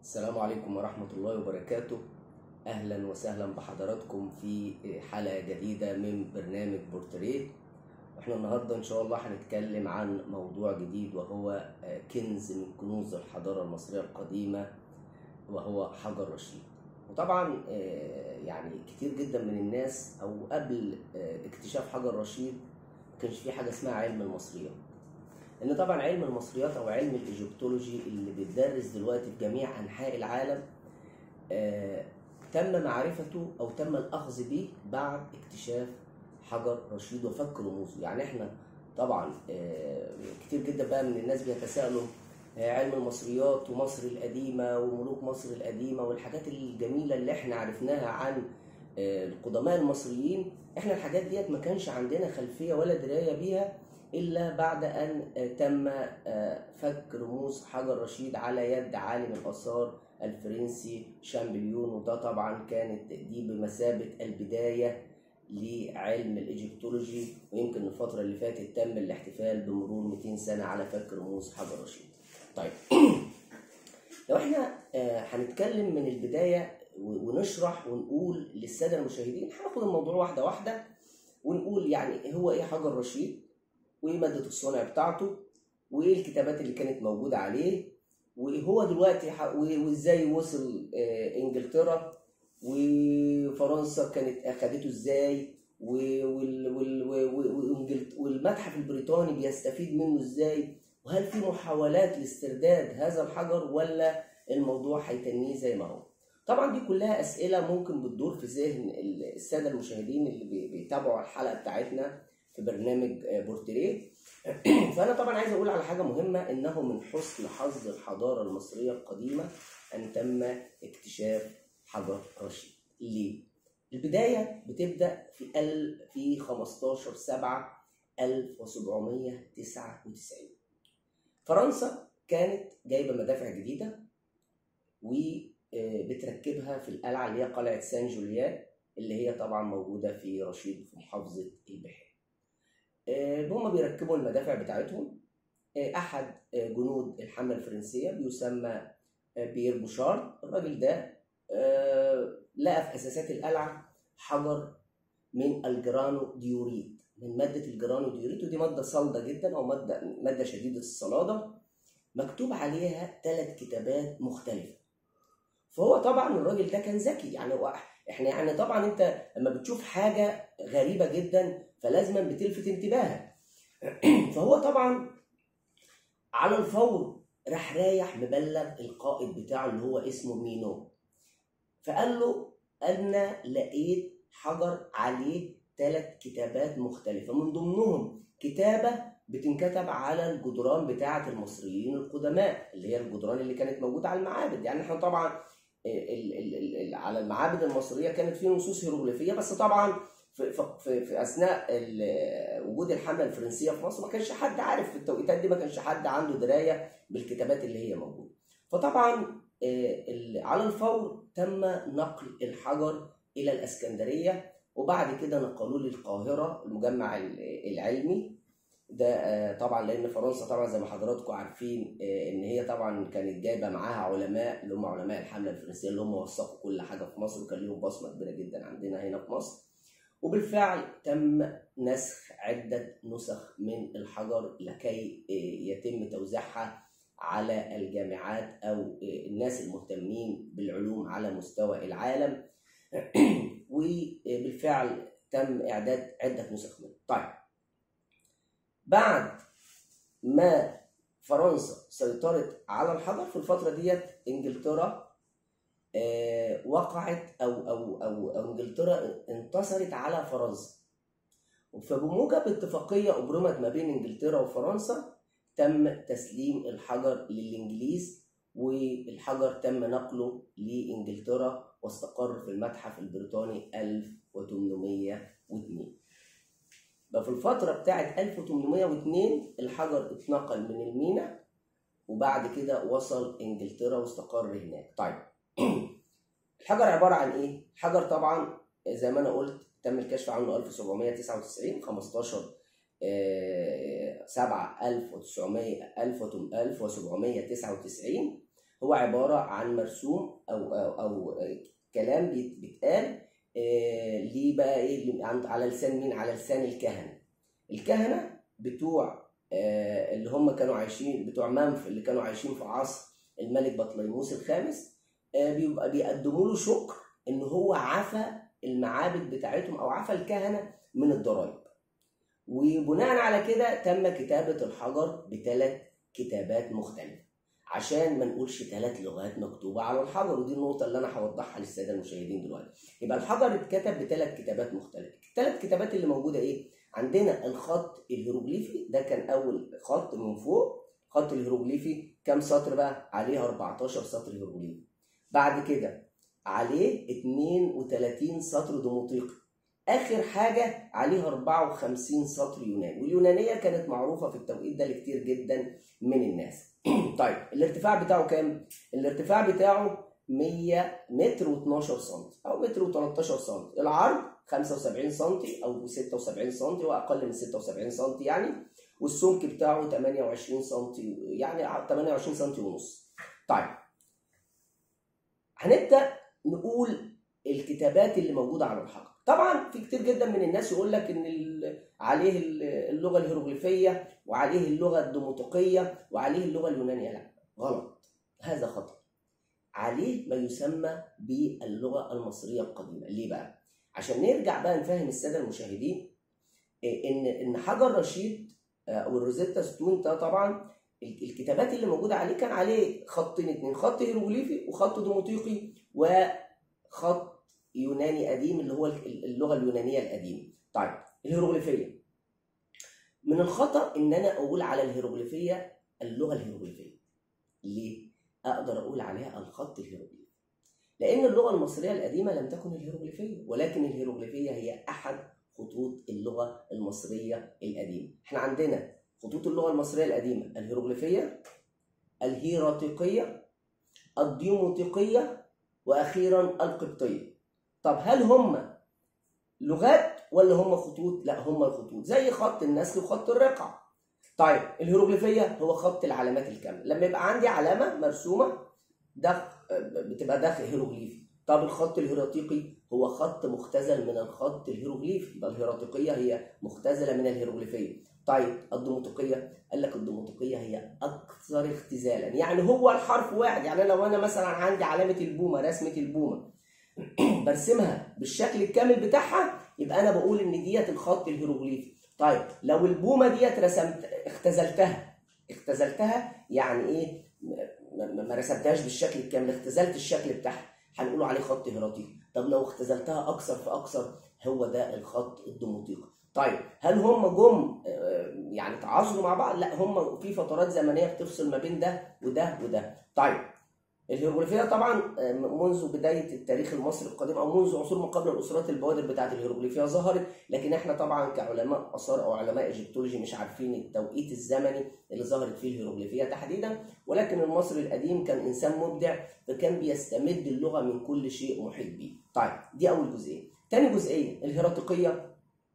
السلام عليكم ورحمة الله وبركاته أهلا وسهلا بحضراتكم في حلقة جديدة من برنامج بورتريه واحنا النهاردة إن شاء الله هنتكلم عن موضوع جديد وهو كنز من كنوز الحضارة المصرية القديمة وهو حجر رشيد وطبعا يعني كتير جدا من الناس أو قبل اكتشاف حجر رشيد ما كانش في حاجة اسمها علم المصريات ان طبعا علم المصريات او علم الايجيبتولوجي اللي بيتدرس دلوقتي في جميع انحاء العالم آه تم معرفته او تم الاخذ به بعد اكتشاف حجر رشيد وفك رموزه يعني احنا طبعا آه كتير جدا بقى من الناس بيتساءلوا آه علم المصريات ومصر القديمه وملوك مصر القديمه والحاجات الجميله اللي احنا عرفناها عن القدماء المصريين احنا الحاجات ديت ما كانش عندنا خلفيه ولا درايه بيها إلا بعد أن تم فك رموز حجر رشيد على يد عالم الآثار الفرنسي شامبليون وده طبعا كانت دي بمثابة البداية لعلم الإيجيبتولوجي ويمكن الفترة اللي فاتت تم الاحتفال بمرور 200 سنة على فك رموز حجر رشيد. طيب لو احنا هنتكلم من البداية ونشرح ونقول للسادة المشاهدين هناخد الموضوع واحدة واحدة ونقول يعني هو ايه حجر رشيد وايه ماده الصنع بتاعته وايه الكتابات اللي كانت موجوده عليه وهو دلوقتي وازاي وصل انجلترا وفرنسا كانت اخدته ازاي والمتحف البريطاني بيستفيد منه ازاي وهل في محاولات لاسترداد هذا الحجر ولا الموضوع هيتنيه زي ما هو طبعا دي كلها اسئله ممكن بتدور في ذهن الساده المشاهدين اللي بيتابعوا الحلقه بتاعتنا في برنامج بورتريه فانا طبعا عايز اقول على حاجه مهمه انه من حسن حظ الحضاره المصريه القديمه ان تم اكتشاف حجر رشيد ليه البدايه بتبدا في ال في 15 7 1799 فرنسا كانت جايبه مدافع جديده وبتركبها في القلعه اللي هي قلعه سان جوليان اللي هي طبعا موجوده في رشيد في محافظه البحيره هم بيركبوا المدافع بتاعتهم احد جنود الحمله الفرنسيه بيسمى بيير بوشار الراجل ده لقى في اساسات القلعه حجر من الجرانو ديوريت من ماده الجرانو ديوريت ودي ماده صلده جدا او ماده ماده شديده الصلاده مكتوب عليها ثلاث كتابات مختلفه فهو طبعا الراجل ده كان ذكي يعني احنا يعني طبعا انت لما بتشوف حاجه غريبه جدا فلازما بتلفت انتباهك فهو طبعا على الفور راح رايح مبلغ القائد بتاعه اللي هو اسمه مينو فقال له انا لقيت حجر عليه ثلاث كتابات مختلفه من ضمنهم كتابه بتنكتب على الجدران بتاعه المصريين القدماء اللي هي الجدران اللي كانت موجوده على المعابد يعني احنا طبعا ال ال ال على المعابد المصريه كانت في نصوص هيروغليفيه بس طبعا في, في, في اثناء وجود الحمله الفرنسيه في مصر ما كانش حد عارف في التوقيتات دي ما كانش حد عنده درايه بالكتابات اللي هي موجوده فطبعا على الفور تم نقل الحجر الى الاسكندريه وبعد كده نقلوه للقاهره المجمع العلمي ده طبعا لان فرنسا طبعا زي ما حضراتكم عارفين ان هي طبعا كانت جايبه معاها علماء اللي هم علماء الحمله الفرنسيه اللي هم وثقوا كل حاجه في مصر وكان ليهم بصمه كبيره جدا عندنا هنا في مصر وبالفعل تم نسخ عده نسخ من الحجر لكي يتم توزيعها على الجامعات او الناس المهتمين بالعلوم على مستوى العالم وبالفعل تم اعداد عده نسخ منه طيب بعد ما فرنسا سيطرت على الحجر في الفترة ديت انجلترا آه وقعت أو, أو, أو, أو انجلترا انتصرت على فرنسا فبموجب اتفاقية أبرمت ما بين انجلترا وفرنسا تم تسليم الحجر للإنجليز والحجر تم نقله لإنجلترا واستقر في المتحف البريطاني 1802 بقى في الفترة بتاعت 1802 الحجر اتنقل من المينا وبعد كده وصل انجلترا واستقر هناك. طيب الحجر عبارة عن ايه؟ حجر طبعا زي ما انا قلت تم الكشف عنه 1799 15 7 1900 1799 هو عباره عن مرسوم او او, أو كلام بيت- بيتقال آه، ليه بقى ايه اللي عن- على لسان مين على لسان الكهنه الكهنه بتوع آه، اللي هم كانوا عايشين بتوع منف اللي كانوا عايشين في عصر الملك بطليموس الخامس آه، بيبقى بيقدموا له شكر ان هو عفى المعابد بتاعتهم او عفى الكهنه من الضرائب وبناء على كده تم كتابه الحجر بثلاث كتابات مختلفه عشان ما نقولش ثلاث لغات مكتوبه على الحجر ودي النقطه اللي انا هوضحها للساده المشاهدين دلوقتي يبقى الحجر اتكتب بثلاث كتابات مختلفه الثلاث كتابات اللي موجوده ايه عندنا الخط الهيروغليفي ده كان اول خط من فوق خط الهيروغليفي كام سطر بقى عليه 14 سطر هيروغليفي بعد كده عليه 32 سطر ديموطيقي اخر حاجه عليها 54 سطر يوناني واليونانيه كانت معروفه في التوقيت ده لكتير جدا من الناس طيب الارتفاع بتاعه كام الارتفاع بتاعه 100 متر و12 سم او متر و13 سم العرض 75 سم او 76 سم واقل من 76 سم يعني والسمك بتاعه 28 سم يعني 28 سم ونص طيب هنبدا نقول الكتابات اللي موجوده على الحجر طبعا في كتير جدا من الناس يقول لك ان ال- عليه ال- اللغه الهيروغليفيه وعليه اللغه الديموطيقيه وعليه اللغه اليونانيه لا غلط هذا خطا عليه ما يسمى باللغه المصريه القديمه ليه بقى عشان نرجع بقى نفهم الساده المشاهدين إيه، ان ان حجر رشيد آه، او الروزيتا ستون ده طبعا ال- الكتابات اللي موجوده عليه كان عليه خطين اتنين خط هيروغليفي وخط ديموطيقي وخط يوناني قديم اللي هو ال- اللغه اليونانيه القديمه طيب الهيروغليفيه من الخطا ان انا اقول على الهيروغليفيه اللغه الهيروغليفيه ليه اقدر اقول عليها الخط الهيروغليفي لان اللغه المصريه القديمه لم تكن الهيروغليفيه ولكن الهيروغليفيه هي احد خطوط اللغه المصريه القديمه احنا عندنا خطوط اللغه المصريه القديمه الهيروغليفيه الهيراتيقيه الديموطيقيه واخيرا القبطيه طب هل هم لغات ولا هم خطوط لا هم الخطوط زي خط النسل وخط الرقعه طيب الهيروغليفيه هو خط العلامات الكامله لما يبقى عندي علامه مرسومه ده بتبقى ده هيروغليفي طب الخط الهيراتيقي هو خط مختزل من الخط الهيروغليفي يبقى الهيراتيقيه هي مختزله من الهيروغليفيه طيب الديموطيقيه قال لك الديموطيقيه هي اكثر اختزالا يعني هو الحرف واحد يعني لو انا مثلا عندي علامه البومه رسمه البومه برسمها بالشكل الكامل بتاعها يبقى انا بقول ان ديت الخط الهيروغليفي طيب لو البومه ديت رسمت اختزلتها اختزلتها يعني ايه ما- ما ما رسمتهاش بالشكل الكامل اختزلت الشكل بتاعها هنقوله عليه خط هيراتيقي طب لو اختزلتها اكثر فاكثر هو ده الخط الديموطيقي طيب هل هم جم آه، يعني تعاصروا مع بعض لا هم في فترات زمنيه بتفصل ما بين ده وده وده طيب الهيروغليفيه طبعا آه، منذ بدايه التاريخ المصري القديم او منذ عصور ما قبل الاسرات البوادر بتاعه الهيروغليفيه ظهرت لكن احنا طبعا كعلماء اثار او علماء ايجيبتولوجي مش عارفين التوقيت الزمني اللي ظهرت فيه الهيروغليفيه تحديدا ولكن المصري القديم كان انسان مبدع فكان بيستمد اللغه من كل شيء محيط بيه. طيب دي اول جزئيه. تاني جزئيه الهيراتيقيه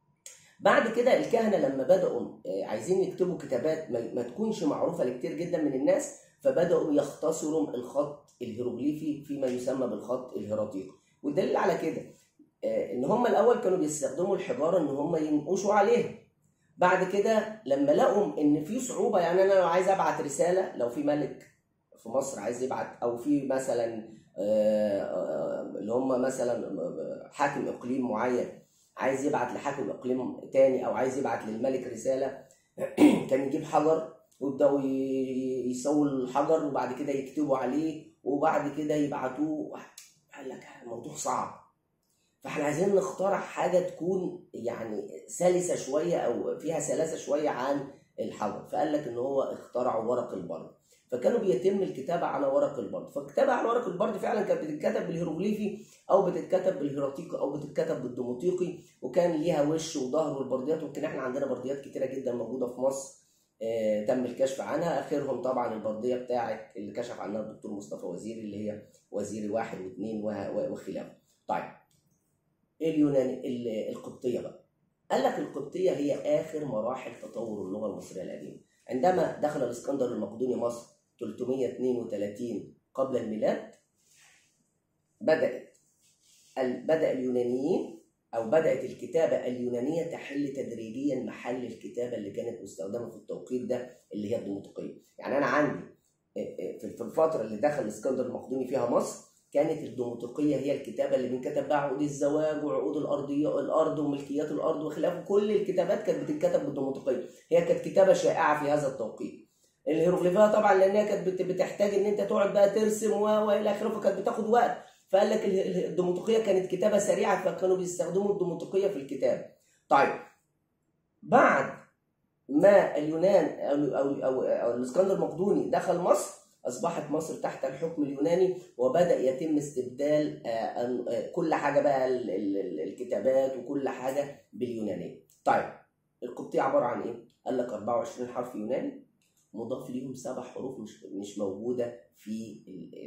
بعد كده الكهنه لما بداوا آه، عايزين يكتبوا كتابات ما ما تكونش معروفه لكتير جدا من الناس فبداوا يختصروا الخط الهيروغليفي فيما يسمى بالخط الهيراتيقي والدليل على كده آه، ان هم الاول كانوا بيستخدموا الحجاره ان هم ينقشوا عليها بعد كده لما لقوا ان في صعوبه يعني انا لو عايز ابعت رساله لو في ملك في مصر عايز يبعت او في مثلا آه، آه، اللي هم مثلا حاكم اقليم معين عايز يبعت لحاكم اقليم تاني او عايز يبعت للملك رساله كان يجيب حجر ويبداوا ي- يسووا الحجر وبعد كده يكتبوا عليه وبعد كده يبعتوه قال لك الموضوع صعب فاحنا عايزين نخترع حاجه تكون يعني سلسه شويه او فيها سلاسه شويه عن الحجر فقال لك ان هو اخترعوا ورق البرد فكانوا بيتم الكتابه على ورق البرد فالكتابه على ورق البرد فعلا كانت بتتكتب بالهيروغليفي او بتتكتب بالهيراتيقي او بتتكتب بالديموطيقي وكان ليها وش وظهر والبرديات ويمكن احنا عندنا برديات كتيره جدا موجوده في مصر آه، تم الكشف عنها اخرهم طبعا البرديه بتاعه اللي كشف عنها الدكتور مصطفى وزيري اللي هي وزيري واحد واثنين وه- و- وخلافه. طيب اليوناني ال- القبطيه بقى قال لك القبطيه هي اخر مراحل تطور اللغه المصريه القديمه عندما دخل الاسكندر المقدوني مصر 332 قبل الميلاد بدأت بدأ اليونانيين أو بدأت الكتابة اليونانية تحل تدريجيا محل الكتابة اللي كانت مستخدمة في التوقيت ده اللي هي الديموطيقية يعني أنا عندي في الفترة اللي دخل الإسكندر المقدوني فيها مصر كانت الديموطيقية هي الكتابة اللي بنكتب بها عقود الزواج وعقود الأرضية الأرض وملكيات الأرض وخلافه كل الكتابات كانت بتتكتب بالديموطيقية هي كانت كتابة شائعة في هذا التوقيت الهيروغليفية طبعا لأنها كانت بتحتاج إن أنت تقعد بقى ترسم وإلى آخره فكانت بتاخد وقت فقال لك الديموطيقية كانت كتابة سريعة فكانوا بيستخدموا الديموطيقية في الكتابة طيب بعد ما اليونان أو أو أو, أو الإسكندر المقدوني دخل مصر اصبحت مصر تحت الحكم اليوناني وبدا يتم استبدال كل حاجه بقى الكتابات وكل حاجه باليونانيه. طيب القبطيه عباره عن ايه؟ قال لك 24 حرف يوناني مضاف ليهم سبع حروف مش مش موجوده في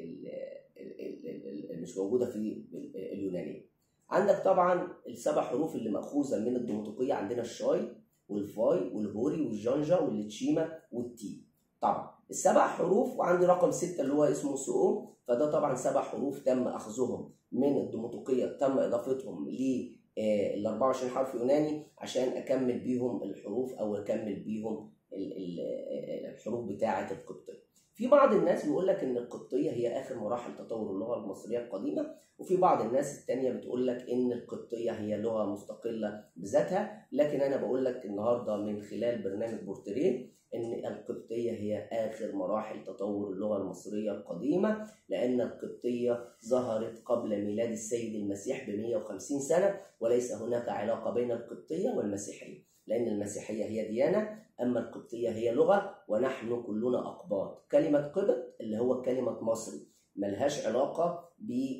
مش موجوده في اليونانيه. عندك طبعا السبع حروف اللي ماخوذه من الديموطيقيه عندنا الشاي والفاي والهوري والجانجا والتشيما والتي. طبعا السبع حروف وعندي رقم ستة اللي هو اسمه سؤو فده طبعا سبع حروف تم اخذهم من الديموطيقيه تم اضافتهم لل 24 حرف يوناني عشان اكمل بيهم الحروف او اكمل بيهم الحروف بتاعه القبطيه. في بعض الناس بيقول لك ان القبطيه هي اخر مراحل تطور اللغه المصريه القديمه وفي بعض الناس التانية بتقول لك ان القبطيه هي لغه مستقله بذاتها لكن انا بقول لك النهارده من خلال برنامج بورتريه ان القبطيه هي اخر مراحل تطور اللغه المصريه القديمه لان القبطيه ظهرت قبل ميلاد السيد المسيح ب 150 سنه وليس هناك علاقه بين القبطيه والمسيحيه لان المسيحيه هي ديانه اما القبطيه هي لغه ونحن كلنا اقباط كلمه قبط اللي هو كلمه مصري ملهاش علاقه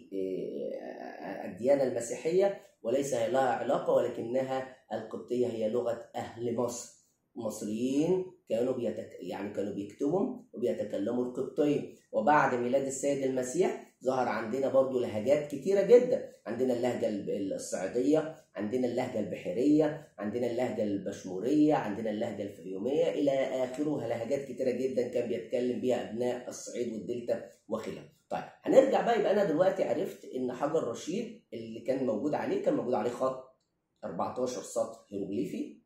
بالديانه المسيحيه وليس لها علاقه ولكنها القبطيه هي لغه اهل مصر المصريين كانوا بيتك... يعني كانوا بيكتبوا وبيتكلموا القبطية وبعد ميلاد السيد المسيح ظهر عندنا برضو لهجات كتيرة جدا عندنا اللهجة الصعيدية عندنا اللهجة البحرية عندنا اللهجة البشمورية عندنا اللهجة الفيومية إلى آخره لهجات كتيرة جدا كان بيتكلم بيها أبناء الصعيد والدلتا وخلافه طيب هنرجع بقى يبقى أنا دلوقتي عرفت إن حجر رشيد اللي كان موجود عليه كان موجود عليه خط 14 سطر هيروغليفي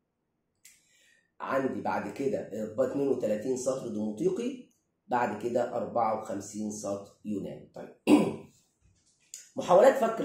عندي بعد كده 32 سطر ديموطيقي بعد كده 54 سطر يوناني طيب محاولات فك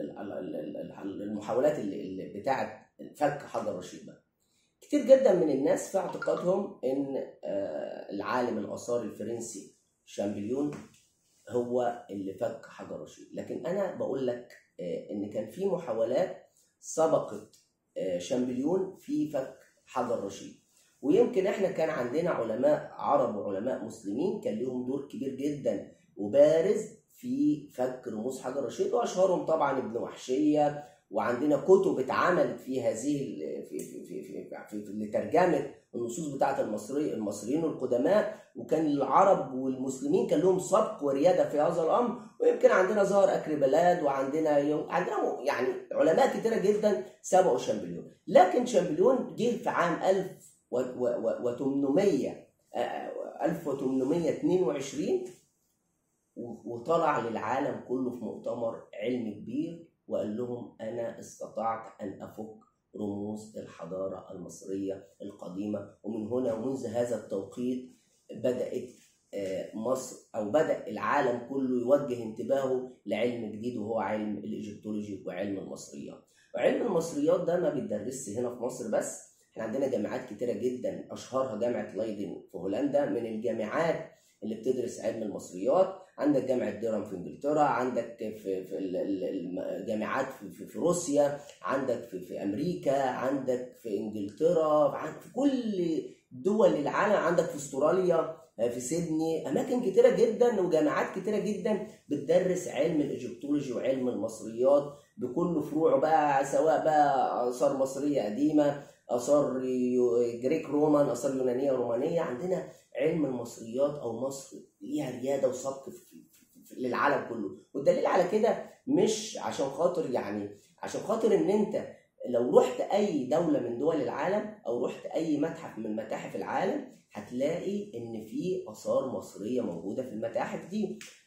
المحاولات اللي بتاعه فك حجر رشيد بقى كتير جدا من الناس في اعتقادهم ان العالم الاثار الفرنسي شامبليون هو اللي فك حجر رشيد لكن انا بقول لك ان كان في محاولات سبقت شامبليون في فك حجر رشيد ويمكن احنا كان عندنا علماء عرب وعلماء مسلمين كان لهم دور كبير جدا وبارز في فك رموز حجر رشيد واشهرهم طبعا ابن وحشيه وعندنا كتب اتعملت في هذه في في في في, في, في لترجمه النصوص بتاعه المصري المصريين القدماء وكان العرب والمسلمين كان لهم سبق ورياده في هذا الامر ويمكن عندنا ظهر اكريبلاد وعندنا يوم عندنا يعني علماء كتيره جدا سبقوا شامبليون لكن شامبليون جه في عام 1000 و800 1822 وطلع للعالم كله في مؤتمر علمي كبير وقال لهم انا استطعت ان افك رموز الحضاره المصريه القديمه ومن هنا ومنذ هذا التوقيت بدات مصر او بدا العالم كله يوجه انتباهه لعلم جديد وهو علم الايجيبتولوجي وعلم المصريات وعلم المصريات ده ما بيدرسش هنا في مصر بس احنا عندنا جامعات كتيرة جدا أشهرها جامعة لايدن في هولندا من الجامعات اللي بتدرس علم المصريات عندك جامعة ديرام في انجلترا عندك في, في الجامعات في, في روسيا عندك في, في أمريكا عندك في انجلترا في كل دول العالم عندك في استراليا في سيدني اماكن كتيره جدا وجامعات كتيره جدا بتدرس علم الايجيبتولوجي وعلم المصريات بكل فروعه بقى سواء بقى اثار مصريه قديمه اثار جريك رومان اثار يونانيه رومانيه عندنا علم المصريات او مصر ليها رياده وسبق للعالم كله والدليل على كده مش عشان خاطر يعني عشان خاطر ان انت لو رحت اي دوله من دول العالم او رحت اي متحف من متاحف العالم هتلاقي ان في اثار مصريه موجوده في المتاحف دي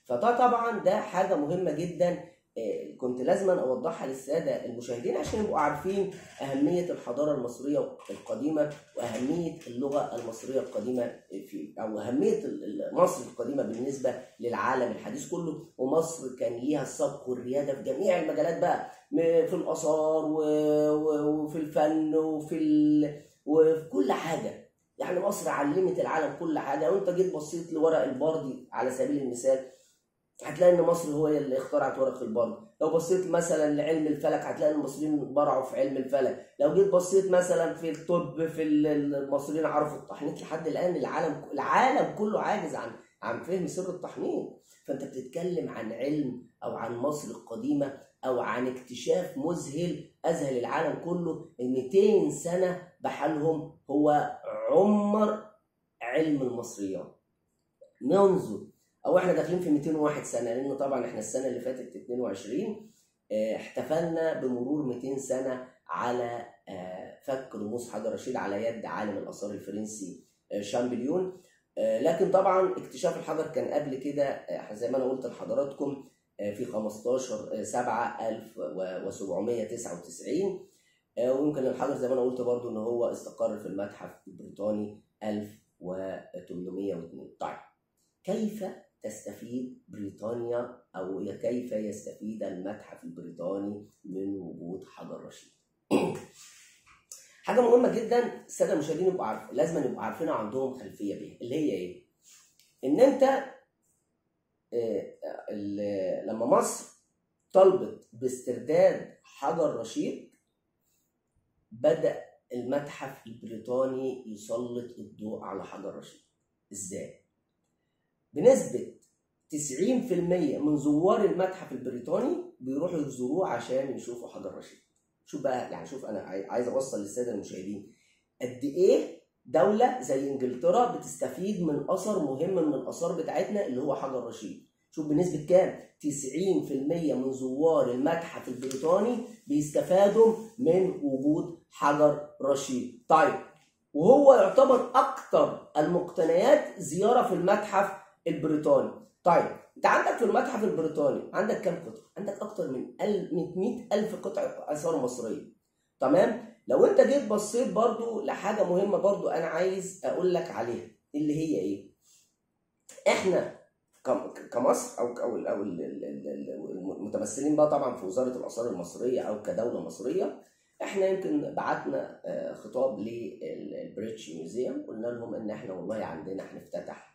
فده طبعا ده حاجه مهمه جدا آه، كنت لازم اوضحها للساده المشاهدين عشان يبقوا عارفين اهميه الحضاره المصريه القديمه واهميه اللغه المصريه القديمه في او اهميه مصر القديمه بالنسبه للعالم الحديث كله ومصر كان ليها السبق والرياده في جميع المجالات بقى في الاثار وفي الفن وفي وفي كل حاجه يعني مصر علمت العالم كل حاجه لو انت جيت بصيت لورق البردي على سبيل المثال هتلاقي ان مصر هو اللي اخترعت ورق البرد لو بصيت مثلا لعلم الفلك هتلاقي المصريين برعوا في علم الفلك لو جيت بصيت مثلا في الطب في المصريين عرفوا التحنيط لحد الان العالم العالم كله عاجز عن عن فهم سر التحنيط فانت بتتكلم عن علم او عن مصر القديمه او عن اكتشاف مذهل اذهل العالم كله 200 سنه بحالهم هو عمر علم المصريات منذ او احنا داخلين في 201 سنه لان طبعا احنا السنه اللي فاتت 22 آه، احتفلنا بمرور 200 سنه على آه، فك رموز حجر رشيد على يد عالم الاثار الفرنسي آه، شامبليون لكن طبعا اكتشاف الحجر كان قبل كده زي ما انا قلت لحضراتكم في 15 7 1799 ويمكن الحجر زي ما انا قلت برضو ان هو استقر في المتحف البريطاني 1802 طيب كيف تستفيد بريطانيا أو كيف يستفيد المتحف البريطاني من وجود حجر رشيد حاجة مهمة جدا السادة المشاهدين يبقوا عارف لازم يبقوا عارفينها عندهم خلفية بيها اللي هي إيه؟ إن أنت آه، لما مصر طلبت باسترداد حجر رشيد بدأ المتحف البريطاني يسلط الضوء على حجر رشيد ازاي؟ بنسبة 90% من زوار المتحف البريطاني بيروحوا يزوروه عشان يشوفوا حجر رشيد شوف بقى يعني شوف انا عايز اوصل للساده المشاهدين قد ايه دولة زي انجلترا بتستفيد من اثر مهم من الاثار بتاعتنا اللي هو حجر رشيد شوف بنسبة كام 90% من زوار المتحف البريطاني بيستفادوا من وجود حجر رشيد طيب وهو يعتبر اكثر المقتنيات زيارة في المتحف البريطاني طيب انت عندك في المتحف البريطاني عندك كام قطعه عندك اكتر من 100 الف قطعه اثار مصريه تمام لو انت جيت بصيت برضو لحاجه مهمه برضو انا عايز اقول لك عليها اللي هي ايه احنا كمصر او او او المتمثلين بقى طبعا في وزاره الاثار المصريه او كدوله مصريه احنا يمكن بعتنا آه، خطاب للبريتش ميوزيوم قلنا لهم ان احنا والله عندنا هنفتتح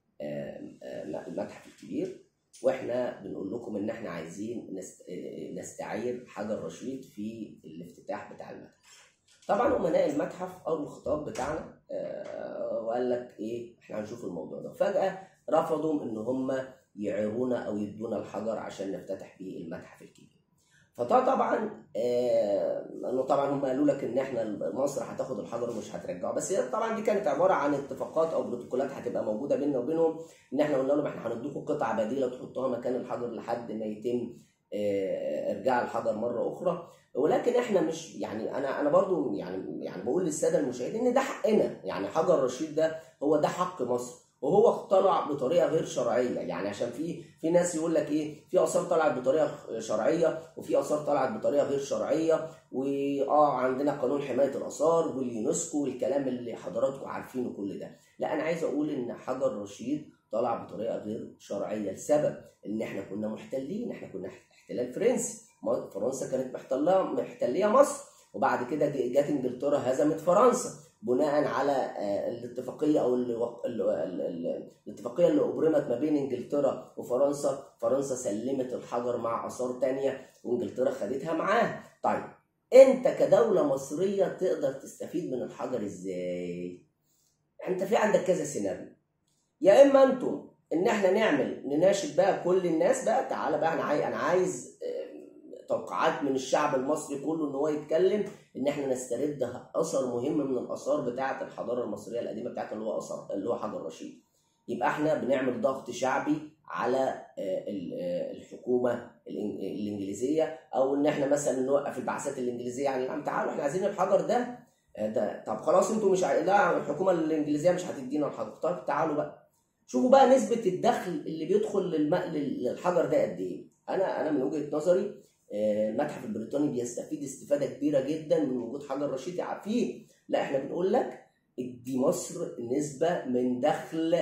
المتحف الكبير واحنا بنقول لكم ان احنا عايزين نستعير حجر رشيد في الافتتاح بتاع المتحف طبعا امناء المتحف قروا الخطاب بتاعنا آه، وقال لك ايه احنا هنشوف الموضوع ده فجاه رفضوا ان هم يعيرونا او يدونا الحجر عشان نفتتح بيه المتحف الكبير فده طبعا آه انه طبعا هم قالوا لك ان احنا مصر هتاخد الحجر ومش هترجعه بس هي طبعا دي كانت عباره عن اتفاقات او بروتوكولات هتبقى موجوده بيننا وبينهم ان احنا قلنا لهم احنا هنديكم قطعه بديله تحطوها مكان الحجر لحد ما يتم آه ارجاع الحجر مره اخرى ولكن احنا مش يعني انا انا برضو يعني يعني بقول للساده المشاهدين ان ده حقنا يعني حجر رشيد ده هو ده حق مصر وهو اخترع بطريقه غير شرعيه يعني عشان في في ناس يقول لك ايه في اثار طلعت بطريقه شرعيه وفي اثار طلعت بطريقه غير شرعيه واه عندنا قانون حمايه الاثار واليونسكو والكلام اللي حضراتكم عارفينه كل ده لا انا عايز اقول ان حجر رشيد طلع بطريقه غير شرعيه لسبب ان احنا كنا محتلين احنا كنا احتلال فرنسي فرنسا كانت محتله محتليه مصر وبعد كده جت انجلترا هزمت فرنسا بناء على آه، الاتفاقيه او الاتفاقيه اللي ابرمت ما بين انجلترا وفرنسا فرنسا سلمت الحجر مع اثار تانية وانجلترا خدتها معاها طيب انت كدوله مصريه تقدر تستفيد من الحجر ازاي انت في عندك كذا سيناريو يا اما انتم ان احنا نعمل نناشد بقى كل الناس بقى تعالى بقى انا عايز توقعات من الشعب المصري كله ان هو يتكلم ان احنا نسترد اثر مهم من الاثار بتاعه الحضاره المصريه القديمه بتاعه اللي هو اثر اللي هو حجر رشيد يبقى احنا بنعمل ضغط شعبي على آه، آه، الحكومه الانجليزيه او ان احنا مثلا نوقف البعثات الانجليزيه يعني عم تعالوا احنا عايزين الحجر ده آه، ده طب خلاص انتوا مش لا الحكومه الانجليزيه مش هتدينا الحجر طب تعالوا بقى شوفوا بقى نسبه الدخل اللي بيدخل للم... للحجر ده قد ايه انا انا من وجهه نظري آه، المتحف البريطاني بيستفيد استفاده كبيره جدا من وجود حجر رشيد فيه لا احنا بنقول لك ادي مصر نسبه من دخل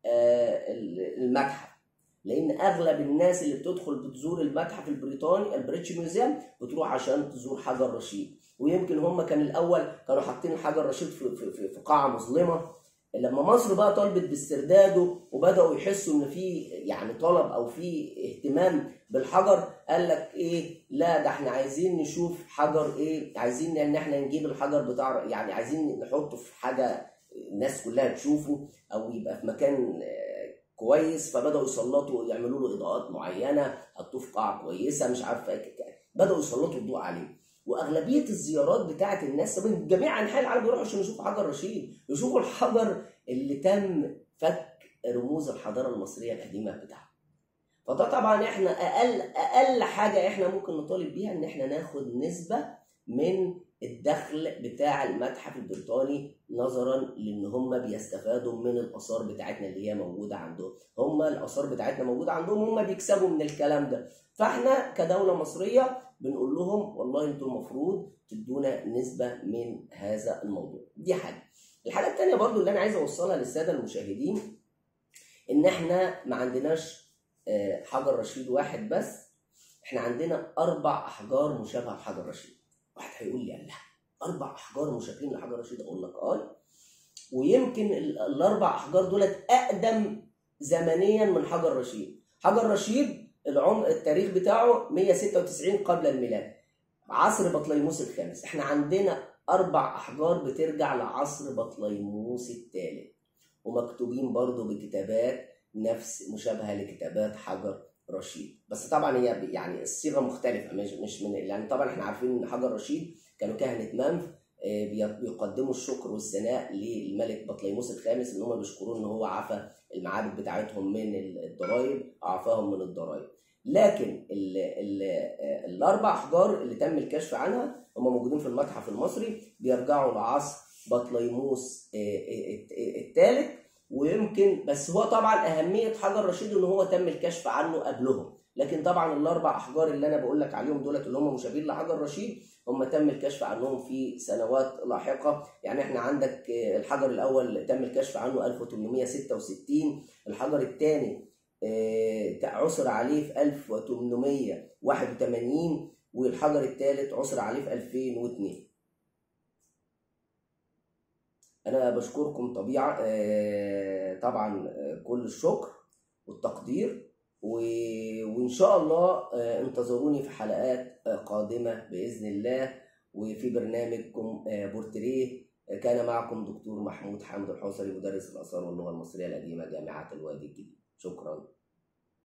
آه، المتحف لان اغلب الناس اللي بتدخل بتزور المتحف البريطاني البريتش ميوزيوم بتروح عشان تزور حجر رشيد ويمكن هم كان الاول كانوا حاطين حجر رشيد في, في, في قاعه مظلمه لما مصر بقى طلبت باسترداده وبداوا يحسوا ان في يعني طلب او في اهتمام بالحجر قال لك ايه لا ده احنا عايزين نشوف حجر ايه عايزين ان احنا نجيب الحجر بتاع يعني عايزين نحطه في حاجه الناس كلها تشوفه او يبقى في مكان آه، كويس فبداوا يسلطوا يعملوا له اضاءات معينه حطوه في قاعه كويسه مش عارفه بداوا يسلطوا الضوء عليه واغلبيه الزيارات بتاعه الناس من جميع انحاء العالم بيروحوا عشان يشوفوا حجر رشيد يشوفوا الحجر اللي تم فك رموز الحضاره المصريه القديمه بتاعته فده طبعا احنا اقل اقل حاجه احنا ممكن نطالب بيها ان احنا ناخد نسبه من الدخل بتاع المتحف البريطاني نظرا لان هم بيستفادوا من الاثار بتاعتنا اللي هي موجوده عندهم هم الاثار بتاعتنا موجوده عندهم هم بيكسبوا من الكلام ده فاحنا كدوله مصريه بنقول لهم والله انتوا المفروض تدونا نسبه من هذا الموضوع دي حاجه الحاجه الثانيه برضو اللي انا عايز اوصلها للساده المشاهدين ان احنا ما عندناش آه، حجر رشيد واحد بس احنا عندنا اربع احجار مشابهه لحجر رشيد واحد هيقول لي الله اربع احجار مشابهين لحجر رشيد اقول لك اه ويمكن الاربع احجار دولت اقدم زمنيا من حجر رشيد حجر رشيد العمر التاريخ بتاعه 196 قبل الميلاد عصر بطليموس الخامس احنا عندنا اربع احجار بترجع لعصر بطليموس الثالث ومكتوبين برضو بكتابات نفس مشابهه لكتابات حجر رشيد بس طبعا هي يعني الصيغه مختلفه مش مش من يعني طبعا احنا عارفين ان حجر رشيد كانوا كهنه منف آه، بيقدموا الشكر والثناء للملك بطليموس الخامس ان هم بيشكروه ان هو عفى المعابد بتاعتهم من الضرائب اعفاهم من الضرائب لكن ال ال الاربع احجار اللي تم الكشف عنها هم موجودين في المتحف المصري بيرجعوا لعصر بطليموس آه، آه، الثالث ويمكن بس هو طبعا اهميه حجر رشيد ان هو تم الكشف عنه قبلهم لكن طبعا الاربع احجار اللي انا بقول لك عليهم دولت اللي هم مشابهين لحجر رشيد هم تم الكشف عنهم في سنوات لاحقه يعني احنا عندك الحجر الاول تم الكشف عنه 1866 الحجر الثاني آه، عثر عليه في 1881 والحجر الثالث عثر عليه في 2002 انا بشكركم طبيعه آه، طبعا آه، كل الشكر والتقدير وان شاء الله انتظروني في حلقات قادمه باذن الله وفي برنامجكم بورتريه كان معكم دكتور محمود حمد الحوصري مدرس الاثار واللغه المصريه القديمه جامعه الوادي الجديد شكرا